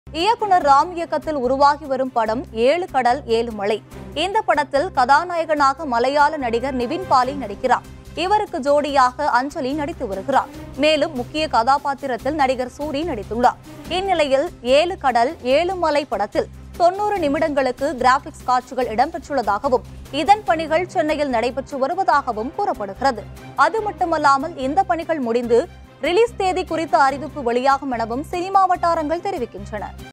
இயக்குனர் ராம் இயக்கத்தில் உருவாகி வரும் படம் ஏழு கடல் ஏழு மலை இந்த படத்தில் கதாநாயகனாக மலையாள நடிகர் நிவின் பாலி நடிக்கிறார் இவருக்கு ஜோடியாக அஞ்சலி நடித்து வருகிறார் மேலும் முக்கிய கதாபாத்திரத்தில் நடிகர் சூரி நடித்துள்ளார் இந்நிலையில் ஏழு கடல் ஏழு மலை படத்தில் தொன்னூறு நிமிடங்களுக்கு கிராபிக்ஸ் காட்சிகள் இடம்பெற்றுள்ளதாகவும் இதன் பணிகள் சென்னையில் நடைபெற்று வருவதாகவும் கூறப்படுகிறது அது மட்டுமல்லாமல் இந்த பணிகள் முடிந்து ரிலீஸ் தேதி குறித்த அறிவிப்பு வெளியாகும் எனவும் சினிமா வட்டாரங்கள் தெரிவிக்கின்றன